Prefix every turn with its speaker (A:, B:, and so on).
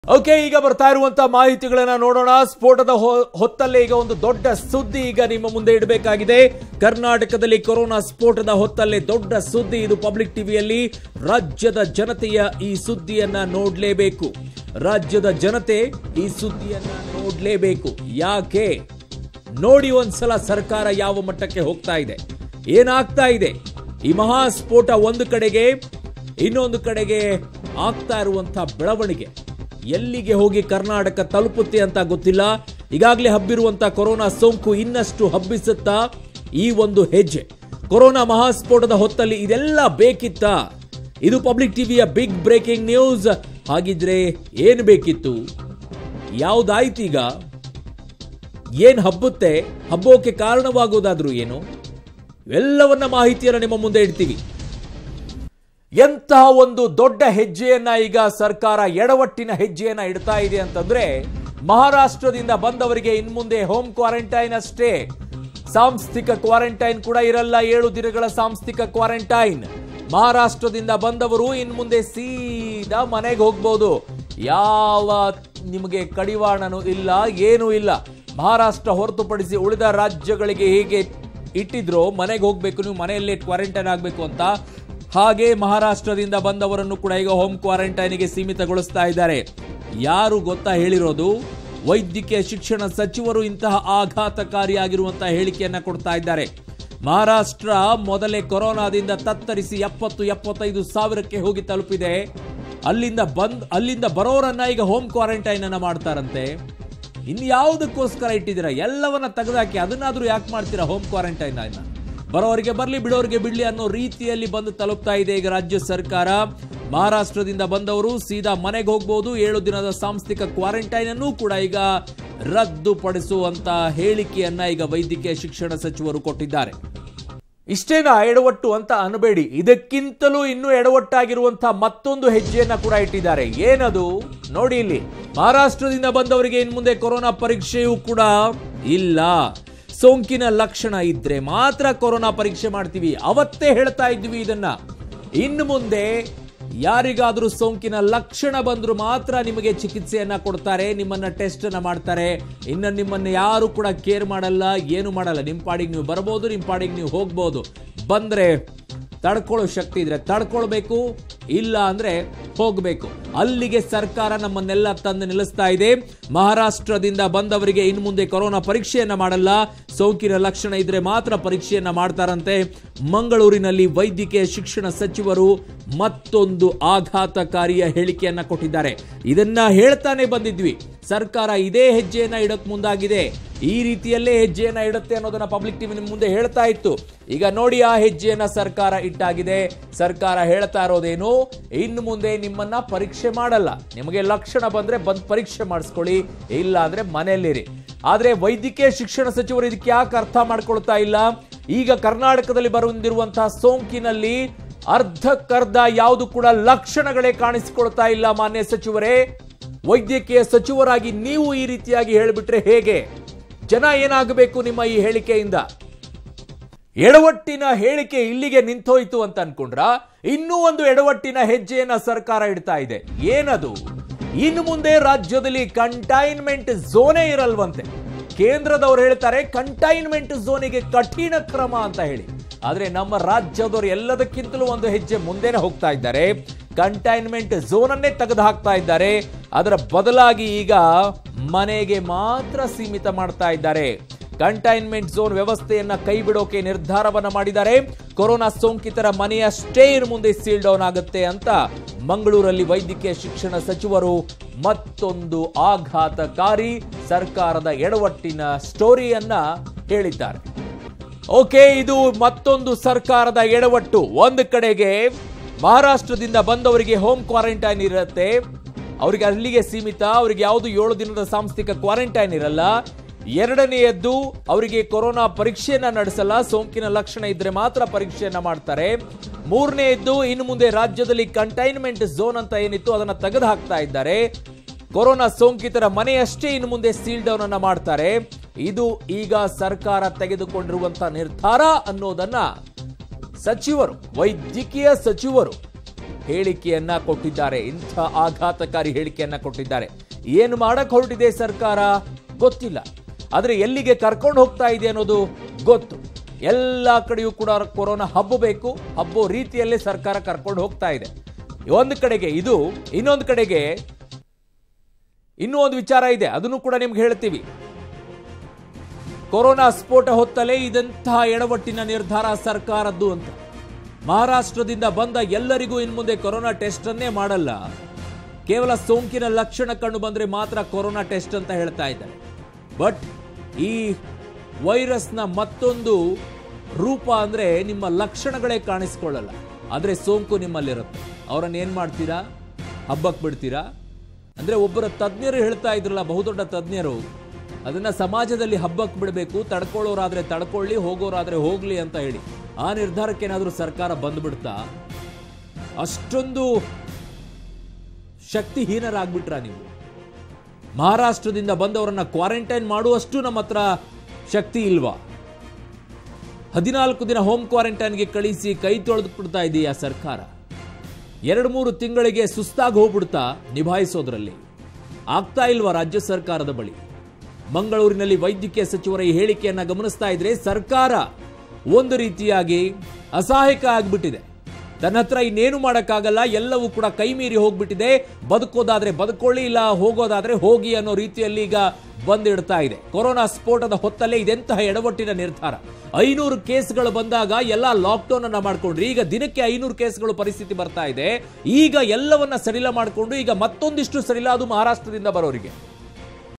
A: okay ಈಗ ಬರ್ತಾ ಇರುವಂತ ಮಾಹಿತಿಗಳನ್ನ ನೋಡೋಣ ಸ್ಫೋಟದ ಹೊ- ಹೊತ್ತಲ್ಲೇ ಈಗ ಒಂದು ದೊಡ್ಡ ಸುದ್ದಿ ಈಗ ನಿಮ್ಮ ಮುಂದೆ ಇಡಬೇಕಾಗಿದೆ ಕರ್ನಾಟಕದಲ್ಲಿ ಕೊರೋನಾ ಸ್ಫೋಟದ ಹೊತ್ತಲ್ಲೇ ದೊಡ್ಡ ಸುದ್ದಿ ಇದು ಪಬ್ಲಿಕ್ ಟಿವಿಯಲ್ಲಿ ರಾಜ್ಯದ ಜನತೆಯ ಈ ಸುದ್ದಿಯನ್ನ ನೋಡ್ಲೇಬೇಕು ರಾಜ್ಯದ ಜನತೆ ಈ ಸುದ್ದಿಯನ್ನ ನೋಡ್ಲೇಬೇಕು ಯಾಕೆ ನೋಡಿ ಒಂದ್ಸಲ ಸರ್ಕಾರ ಯಾವ ಮಟ್ಟಕ್ಕೆ ಹೋಗ್ತಾ ಇದೆ ಏನಾಗ್ತಾ ಇದೆ ಈ ಮಹಾ ಸ್ಫೋಟ ಒಂದು ಕಡೆಗೆ ಇನ್ನೊಂದು ಕಡೆಗೆ ಆಗ್ತಾ ಇರುವಂತ ಬೆಳವಣಿಗೆ ಎಲ್ಲಿಗೆ ಹೋಗಿ ಕರ್ನಾಟಕ ತಲುಪುತ್ತೆ ಅಂತ ಗೊತ್ತಿಲ್ಲ ಈಗಾಗಲೇ ಹಬ್ಬಿರುವಂತ ಕೊರೋನಾ ಸೋಂಕು ಇನ್ನಷ್ಟು ಹಬ್ಬಿಸುತ್ತಾ ಈ ಒಂದು ಹೆಜ್ಜೆ ಕೊರೋನಾ ಮಹಾಸ್ಫೋಟದ ಹೊತ್ತಲ್ಲಿ ಇದೆಲ್ಲ ಬೇಕಿತ್ತಾ ಇದು ಪಬ್ಲಿಕ್ ಟಿವಿಯ ಬಿಗ್ ಬ್ರೇಕಿಂಗ್ ನ್ಯೂಸ್ ಹಾಗಿದ್ರೆ ಏನು ಬೇಕಿತ್ತು ಯಾವ್ದಾಯ್ತೀಗ ಏನ್ ಹಬ್ಬುತ್ತೆ ಹಬ್ಬೋಕೆ ಕಾರಣವಾಗೋದಾದ್ರೂ ಏನು ಎಲ್ಲವನ್ನ ಮಾಹಿತಿಯನ್ನ ನಿಮ್ಮ ಮುಂದೆ ಇಡ್ತೀವಿ ಎಂತಹ ಒಂದು ದೊಡ್ಡ ಹೆಜ್ಜೆಯನ್ನ ಈಗ ಸರ್ಕಾರ ಎಡವಟ್ಟಿನ ಹೆಜ್ಜೆಯನ್ನ ಇಡ್ತಾ ಇದೆ ಅಂತಂದ್ರೆ ಮಹಾರಾಷ್ಟ್ರದಿಂದ ಬಂದವರಿಗೆ ಇನ್ಮುಂದೆ ಹೋಮ್ ಕ್ವಾರಂಟೈನ್ ಅಷ್ಟೇ ಸಾಂಸ್ಥಿಕ ಕ್ವಾರಂಟೈನ್ ಕೂಡ ಇರಲ್ಲ ಏಳು ದಿನಗಳ ಸಾಂಸ್ಥಿಕ ಕ್ವಾರಂಟೈನ್ ಮಹಾರಾಷ್ಟ್ರದಿಂದ ಬಂದವರು ಇನ್ಮುಂದೆ ಸೀದಾ ಮನೆಗೆ ಹೋಗ್ಬೋದು ಯಾವ ನಿಮಗೆ ಕಡಿವಾಣನೂ ಇಲ್ಲ ಏನೂ ಇಲ್ಲ ಮಹಾರಾಷ್ಟ್ರ ಹೊರತುಪಡಿಸಿ ಉಳಿದ ರಾಜ್ಯಗಳಿಗೆ ಹೇಗೆ ಇಟ್ಟಿದ್ರೋ ಮನೆಗೆ ಹೋಗ್ಬೇಕು ನೀವು ಮನೆಯಲ್ಲೇ ಕ್ವಾರಂಟೈನ್ ಆಗಬೇಕು ಅಂತ ಹಾಗೆ ಮಹಾರಾಷ್ಟ್ರದಿಂದ ಬಂದವರನ್ನು ಕೂಡ ಈಗ ಹೋಮ್ ಕ್ವಾರಂಟೈನ್ಗೆ ಸೀಮಿತಗೊಳಿಸ್ತಾ ಇದ್ದಾರೆ ಯಾರು ಗೊತ್ತಾ ಹೇಳಿರೋದು ವೈದ್ಯಕೀಯ ಶಿಕ್ಷಣ ಸಚಿವರು ಇಂತಹ ಆಘಾತಕಾರಿಯಾಗಿರುವಂತಹ ಹೇಳಿಕೆಯನ್ನ ಕೊಡ್ತಾ ಇದ್ದಾರೆ ಮಹಾರಾಷ್ಟ್ರ ಮೊದಲೇ ಕೊರೋನಾದಿಂದ ತತ್ತರಿಸಿ ಎಪ್ಪತ್ತು ಎಪ್ಪತ್ತೈದು ಸಾವಿರಕ್ಕೆ ಹೋಗಿ ತಲುಪಿದೆ ಅಲ್ಲಿಂದ ಬಂದ್ ಅಲ್ಲಿಂದ ಬರೋರನ್ನ ಈಗ ಹೋಮ್ ಕ್ವಾರಂಟೈನ್ ಅನ್ನ ಮಾಡ್ತಾರಂತೆ ಇನ್ಯಾವುದಕ್ಕೋಸ್ಕರ ಇಟ್ಟಿದ್ದೀರಾ ಎಲ್ಲವನ್ನ ತೆಗೆದಾಕಿ ಅದನ್ನಾದ್ರೂ ಯಾಕೆ ಮಾಡ್ತೀರಾ ಹೋಮ್ ಕ್ವಾರಂಟೈನ್ ಅನ್ನ ಬರೋರಿಗೆ ಬರ್ಲಿ ಬಿಡೋರಿಗೆ ಬಿಡ್ಲಿ ಅನ್ನೋ ರೀತಿಯಲ್ಲಿ ಬಂದು ತಲುಪ್ತಾ ಇದೆ ಈಗ ರಾಜ್ಯ ಸರ್ಕಾರ ಮಹಾರಾಷ್ಟ್ರದಿಂದ ಬಂದವರು ಸೀದಾ ಮನೆಗೆ ಹೋಗ್ಬೋದು ಏಳು ದಿನದ ಸಾಂಸ್ಥಿಕ ಕ್ವಾರಂಟೈನ್ ಅನ್ನು ಕೂಡ ಈಗ ರದ್ದುಪಡಿಸುವಂತ ಹೇಳಿಕೆಯನ್ನ ಈಗ ವೈದ್ಯಕೀಯ ಶಿಕ್ಷಣ ಸಚಿವರು ಕೊಟ್ಟಿದ್ದಾರೆ ಇಷ್ಟೇನಾ ಎಡವಟ್ಟು ಅಂತ ಅನ್ಬೇಡಿ ಇದಕ್ಕಿಂತಲೂ ಇನ್ನೂ ಎಡವಟ್ಟಾಗಿರುವಂತಹ ಮತ್ತೊಂದು ಹೆಜ್ಜೆಯನ್ನ ಕೂಡ ಇಟ್ಟಿದ್ದಾರೆ ಏನದು ನೋಡಿ ಇಲ್ಲಿ ಮಹಾರಾಷ್ಟ್ರದಿಂದ ಬಂದವರಿಗೆ ಇನ್ ಮುಂದೆ ಕೊರೋನಾ ಪರೀಕ್ಷೆಯೂ ಕೂಡ ಇಲ್ಲ ಸೋಂಕಿನ ಲಕ್ಷಣ ಇದ್ರೆ ಮಾತ್ರ ಕೊರೋನಾ ಪರೀಕ್ಷೆ ಮಾಡ್ತೀವಿ ಅವತ್ತೇ ಹೇಳ್ತಾ ಇದ್ವಿ ಇದನ್ನ ಇನ್ನು ಮುಂದೆ ಯಾರಿಗಾದ್ರೂ ಸೋಂಕಿನ ಲಕ್ಷಣ ಬಂದ್ರು ಮಾತ್ರ ನಿಮಗೆ ಚಿಕಿತ್ಸೆಯನ್ನ ಕೊಡ್ತಾರೆ ನಿಮ್ಮನ್ನ ಟೆಸ್ಟ್ ಅನ್ನ ಮಾಡ್ತಾರೆ ಇನ್ನು ನಿಮ್ಮನ್ನ ಯಾರು ಕೂಡ ಕೇರ್ ಮಾಡಲ್ಲ ಏನು ಮಾಡಲ್ಲ ನಿಮ್ಮ ಪಾಡಿಗೆ ನೀವು ಬರ್ಬೋದು ನಿಮ್ಮ ಪಾಡಿಗೆ ನೀವು ಹೋಗ್ಬೋದು ಬಂದ್ರೆ ತಡ್ಕೊಳ್ಳೋ ಶಕ್ತಿ ಇದ್ರೆ ತಡ್ಕೊಳ್ಬೇಕು ಇಲ್ಲ ಅಂದ್ರೆ ಹೋಗ್ಬೇಕು ಅಲ್ಲಿಗೆ ಸರ್ಕಾರ ನಮ್ಮನ್ನೆಲ್ಲ ತಂದು ನಿಲ್ಲಿಸ್ತಾ ಇದೆ ಮಹಾರಾಷ್ಟ್ರದಿಂದ ಬಂದವರಿಗೆ ಇನ್ನು ಮುಂದೆ ಕೊರೋನಾ ಪರೀಕ್ಷೆಯನ್ನ ಮಾಡಲ್ಲ ಸೋಂಕಿನ ಲಕ್ಷಣ ಇದ್ರೆ ಮಾತ್ರ ಪರೀಕ್ಷೆಯನ್ನ ಮಾಡ್ತಾರಂತೆ ಮಂಗಳೂರಿನಲ್ಲಿ ವೈದ್ಯಕೀಯ ಶಿಕ್ಷಣ ಸಚಿವರು ಮತ್ತೊಂದು ಆಘಾತಕಾರಿಯ ಹೇಳಿಕೆಯನ್ನ ಕೊಟ್ಟಿದ್ದಾರೆ ಇದನ್ನ ಹೇಳ್ತಾನೆ ಬಂದಿದ್ವಿ ಸರ್ಕಾರ ಇದೇ ಹೆಜ್ಜೆಯನ್ನ ಇಡಕ್ ಮುಂದಾಗಿದೆ ಈ ರೀತಿಯಲ್ಲೇ ಹೆಜ್ಜೆಯನ್ನ ಇಡುತ್ತೆ ಅನ್ನೋದನ್ನ ಪಬ್ಲಿಕ್ ಟಿವಿ ನಿಮ್ ಮುಂದೆ ಹೇಳ್ತಾ ಇತ್ತು ಈಗ ನೋಡಿ ಆ ಹೆಜ್ಜೆಯನ್ನ ಸರ್ಕಾರ ಇಟ್ಟಾಗಿದೆ ಸರ್ಕಾರ ಹೇಳ್ತಾ ಇರೋದೇನು ಇನ್ನು ಮುಂದೆ ನಿಮ್ಮನ್ನ ಪರೀಕ್ಷೆ ಮಾಡಲ್ಲ ನಿಮಗೆ ಲಕ್ಷಣ ಬಂದ್ರೆ ಬಂದ್ ಪರೀಕ್ಷೆ ಮಾಡಿಸ್ಕೊಳ್ಳಿ ಇಲ್ಲ ಅಂದ್ರೆ ಮನೆಯಲ್ಲಿರಿ ಆದ್ರೆ ವೈದ್ಯಕೀಯ ಶಿಕ್ಷಣ ಸಚಿವರು ಇದಕ್ಕೆ ಯಾಕೆ ಅರ್ಥ ಮಾಡ್ಕೊಳ್ತಾ ಇಲ್ಲ ಈಗ ಕರ್ನಾಟಕದಲ್ಲಿ ಬಂದಿರುವಂತಹ ಸೋಂಕಿನಲ್ಲಿ ಅರ್ಧಕ್ಕರ್ಧ ಯಾವುದು ಕೂಡ ಲಕ್ಷಣಗಳೇ ಕಾಣಿಸಿಕೊಳ್ತಾ ಇಲ್ಲ ಮಾನ್ಯ ಸಚಿವರೇ ವೈದ್ಯಕೀಯ ಸಚಿವರಾಗಿ ನೀವು ಈ ರೀತಿಯಾಗಿ ಹೇಳಿಬಿಟ್ರೆ ಹೇಗೆ ಜನ ಏನಾಗಬೇಕು ನಿಮ್ಮ ಈ ಹೇಳಿಕೆಯಿಂದ ಎಡವಟ್ಟಿನ ಹೇಳಿಕೆ ಇಲ್ಲಿಗೆ ನಿಂತೋಯ್ತು ಅಂತ ಅನ್ಕೊಂಡ್ರ ಇನ್ನೂ ಒಂದು ಎಡವಟ್ಟಿನ ಹೆಜ್ಜೆಯನ್ನ ಸರ್ಕಾರ ಇಡ್ತಾ ಇದೆ ಏನದು ಇನ್ನು ಮುಂದೆ ರಾಜ್ಯದಲ್ಲಿ ಕಂಟೈನ್ಮೆಂಟ್ ಝೋನೇ ಇರಲ್ವಂತೆ ಕೇಂದ್ರದವ್ರು ಹೇಳ್ತಾರೆ ಕಂಟೈನ್ಮೆಂಟ್ ಝೋನಿಗೆ ಕಠಿಣ ಕ್ರಮ ಅಂತ ಹೇಳಿ ಆದ್ರೆ ನಮ್ಮ ರಾಜ್ಯದವರು ಎಲ್ಲದಕ್ಕಿಂತಲೂ ಒಂದು ಹೆಜ್ಜೆ ಮುಂದೆನೆ ಹೋಗ್ತಾ ಇದ್ದಾರೆ ಕಂಟೈನ್ಮೆಂಟ್ ಝೋನ್ ಅನ್ನೇ ತೆಗೆದು ಹಾಕ್ತಾ ಇದ್ದಾರೆ ಅದರ ಬದಲಾಗಿ ಈಗ ಮನೆಗೆ ಮಾತ್ರ ಸೀಮಿತ ಮಾಡ್ತಾ ಇದ್ದಾರೆ ಕಂಟೈನ್ಮೆಂಟ್ ಝೋನ್ ವ್ಯವಸ್ಥೆಯನ್ನ ಕೈ ಬಿಡೋಕೆ ನಿರ್ಧಾರವನ್ನ ಮಾಡಿದ್ದಾರೆ ಕೊರೋನಾ ಸೋಂಕಿತರ ಮನೆಯ ಸ್ಟೇ ಇನ್ನು ಮುಂದೆ ಸೀಲ್ ಡೌನ್ ಆಗುತ್ತೆ ಅಂತ ಮಂಗಳೂರಲ್ಲಿ ವೈದ್ಯಕೀಯ ಶಿಕ್ಷಣ ಸಚಿವರು ಮತ್ತೊಂದು ಆಘಾತಕಾರಿ ಸರ್ಕಾರದ ಎಡವಟ್ಟಿನ ಸ್ಟೋರಿಯನ್ನ ಹೇಳಿದ್ದಾರೆ ಓಕೆ ಇದು ಮತ್ತೊಂದು ಸರ್ಕಾರದ ಎಡವಟ್ಟು ಒಂದು ಕಡೆಗೆ ಮಹಾರಾಷ್ಟ್ರದಿಂದ ಬಂದವರಿಗೆ ಹೋಮ್ ಕ್ವಾರಂಟೈನ್ ಇರುತ್ತೆ ಅವರಿಗೆ ಅಲ್ಲಿಗೆ ಸೀಮಿತ ಅವರಿಗೆ ಯಾವುದು ಏಳು ದಿನದ ಸಾಂಸ್ಥಿಕ ಕ್ವಾರಂಟೈನ್ ಇರಲ್ಲ ಎರಡನೆಯದ್ದು ಅವರಿಗೆ ಕೊರೋನಾ ಪರೀಕ್ಷೆಯನ್ನ ನಡೆಸಲ್ಲ ಸೋಂಕಿನ ಲಕ್ಷಣ ಇದ್ರೆ ಮಾತ್ರ ಪರೀಕ್ಷೆಯನ್ನ ಮಾಡ್ತಾರೆ ಮೂರನೆಯದ್ದು ಇನ್ನು ಮುಂದೆ ರಾಜ್ಯದಲ್ಲಿ ಕಂಟೈನ್ಮೆಂಟ್ ಝೋನ್ ಅಂತ ಏನಿತ್ತು ಅದನ್ನ ತೆಗೆದು ಹಾಕ್ತಾ ಇದ್ದಾರೆ ಕೊರೋನಾ ಸೋಂಕಿತರ ಮನೆಯಷ್ಟೇ ಇನ್ನು ಮುಂದೆ ಸೀಲ್ ಡೌನ್ ಅನ್ನ ಮಾಡ್ತಾರೆ ಇದು ಈಗ ಸರ್ಕಾರ ತೆಗೆದುಕೊಂಡಿರುವಂತಹ ನಿರ್ಧಾರ ಅನ್ನೋದನ್ನ ಸಚಿವರು ವೈದ್ಯಕೀಯ ಸಚಿವರು ಹೇಳಿಕೆಯನ್ನ ಕೊಟ್ಟಿದ್ದಾರೆ ಇಂಥ ಆಘಾತಕಾರಿ ಹೇಳಿಕೆಯನ್ನ ಕೊಟ್ಟಿದ್ದಾರೆ ಏನು ಮಾಡಕ್ ಹೊರಟಿದೆ ಸರ್ಕಾರ ಗೊತ್ತಿಲ್ಲ ಆದ್ರೆ ಎಲ್ಲಿಗೆ ಕರ್ಕೊಂಡು ಹೋಗ್ತಾ ಇದೆ ಅನ್ನೋದು ಗೊತ್ತು ಎಲ್ಲ ಕಡೆಯೂ ಕೂಡ ಕೊರೋನಾ ಹಬ್ಬಬೇಕು ಹಬ್ಬೋ ರೀತಿಯಲ್ಲೇ ಸರ್ಕಾರ ಕರ್ಕೊಂಡು ಹೋಗ್ತಾ ಇದೆ ಒಂದು ಕಡೆಗೆ ಇದು ಇನ್ನೊಂದು ಕಡೆಗೆ ಇನ್ನೂ ಒಂದು ವಿಚಾರ ಇದೆ ಅದನ್ನು ಕೂಡ ನಿಮ್ಗೆ ಹೇಳ್ತೀವಿ ಕೊರೋನಾ ಸ್ಫೋಟ ಹೊತ್ತಲೇ ಇದಂತಹ ಎಡವಟ್ಟಿನ ನಿರ್ಧಾರ ಸರ್ಕಾರದ್ದು ಅಂತ ಮಹಾರಾಷ್ಟ್ರದಿಂದ ಬಂದ ಎಲ್ಲರಿಗೂ ಇನ್ಮುಂದೆ ಕೊರೋನಾ ಟೆಸ್ಟ್ ಅನ್ನೇ ಮಾಡಲ್ಲ ಕೇವಲ ಸೋಂಕಿನ ಲಕ್ಷಣ ಕಂಡು ಬಂದ್ರೆ ಮಾತ್ರ ಕೊರೋನಾ ಟೆಸ್ಟ್ ಅಂತ ಹೇಳ್ತಾ ಇದ್ದಾರೆ ಬಟ್ ಈ ವೈರಸ್ನ ಮತ್ತೊಂದು ರೂಪ ಅಂದ್ರೆ ನಿಮ್ಮ ಲಕ್ಷಣಗಳೇ ಕಾಣಿಸ್ಕೊಳ್ಳಲ್ಲ ಆದ್ರೆ ಸೋಂಕು ನಿಮ್ಮಲ್ಲಿರುತ್ತೆ ಅವರನ್ನ ಏನ್ ಮಾಡ್ತೀರಾ ಹಬ್ಬಕ್ಕೆ ಬಿಡ್ತೀರಾ ಅಂದ್ರೆ ಒಬ್ಬರ ತಜ್ಞರು ಹೇಳ್ತಾ ಇದ್ರಲ್ಲ ಬಹುದೊಡ್ಡ ತಜ್ಞರು ಅದನ್ನ ಸಮಾಜದಲ್ಲಿ ಹಬ್ಬಕ್ಕೆ ಬಿಡಬೇಕು ತಡ್ಕೊಳ್ಳೋರಾದ್ರೆ ತಡ್ಕೊಳ್ಳಿ ಹೋಗೋರಾದ್ರೆ ಹೋಗ್ಲಿ ಅಂತ ಹೇಳಿ ಆ ನಿರ್ಧಾರಕ್ಕೆ ಏನಾದರೂ ಸರ್ಕಾರ ಬಂದ್ಬಿಡ್ತಾ ಅಷ್ಟೊಂದು ಶಕ್ತಿಹೀನರಾಗ್ಬಿಟ್ರ ನೀವು ಮಹಾರಾಷ್ಟ್ರದಿಂದ ಬಂದವರನ್ನ ಕ್ವಾರಂಟೈನ್ ಮಾಡುವಷ್ಟು ನಮ್ಮ ಹತ್ರ ಶಕ್ತಿ ಇಲ್ವಾ ಹದಿನಾಲ್ಕು ದಿನ ಹೋಮ್ ಕ್ವಾರಂಟೈನ್ಗೆ ಕಳಿಸಿ ಕೈ ತೊಳೆದು ಬಿಡ್ತಾ ಇದೆಯಾ ಸರ್ಕಾರ ಎರಡು ಮೂರು ತಿಂಗಳಿಗೆ ಸುಸ್ತಾಗಿ ಹೋಗ್ಬಿಡ್ತಾ ನಿಭಾಯಿಸೋದ್ರಲ್ಲಿ ಆಗ್ತಾ ಇಲ್ವಾ ರಾಜ್ಯ ಸರ್ಕಾರದ ಬಳಿ ಮಂಗಳೂರಿನಲ್ಲಿ ವೈದ್ಯಕೀಯ ಸಚಿವರ ಈ ಹೇಳಿಕೆಯನ್ನ ಗಮನಿಸ್ತಾ ಇದ್ರೆ ಸರ್ಕಾರ ಒಂದು ರೀತಿಯಾಗಿ ಅಸಹಾಯಕ ಆಗ್ಬಿಟ್ಟಿದೆ ತನ್ನ ಹತ್ರ ಇನ್ನೇನು ಮಾಡೋಕ್ಕಾಗಲ್ಲ ಎಲ್ಲವೂ ಕೂಡ ಕೈ ಮೀರಿ ಹೋಗ್ಬಿಟ್ಟಿದೆ ಬದುಕೋದಾದ್ರೆ ಬದುಕೊಳ್ಳಿ ಇಲ್ಲ ಹೋಗೋದಾದ್ರೆ ಹೋಗಿ ಅನ್ನೋ ರೀತಿಯಲ್ಲಿ ಈಗ ಬಂದಿಡ್ತಾ ಇದೆ ಕೊರೋನಾ ಸ್ಫೋಟದ ಹೊತ್ತಲ್ಲೇ ಇದೆಂತಹ ಎಡವಟ್ಟಿನ ನಿರ್ಧಾರ ಐನೂರು ಕೇಸ್ಗಳು ಬಂದಾಗ ಎಲ್ಲ ಲಾಕ್ಡೌನ್ ಅನ್ನ ಮಾಡ್ಕೊಂಡ್ರಿ ಈಗ ದಿನಕ್ಕೆ ಐನೂರು ಕೇಸ್ಗಳು ಪರಿಸ್ಥಿತಿ ಬರ್ತಾ ಇದೆ ಈಗ ಎಲ್ಲವನ್ನ ಸಡಿಲ ಮಾಡಿಕೊಂಡು ಈಗ ಮತ್ತೊಂದಿಷ್ಟು ಸಡಿಲ ಅದು ಮಹಾರಾಷ್ಟ್ರದಿಂದ ಬರೋರಿಗೆ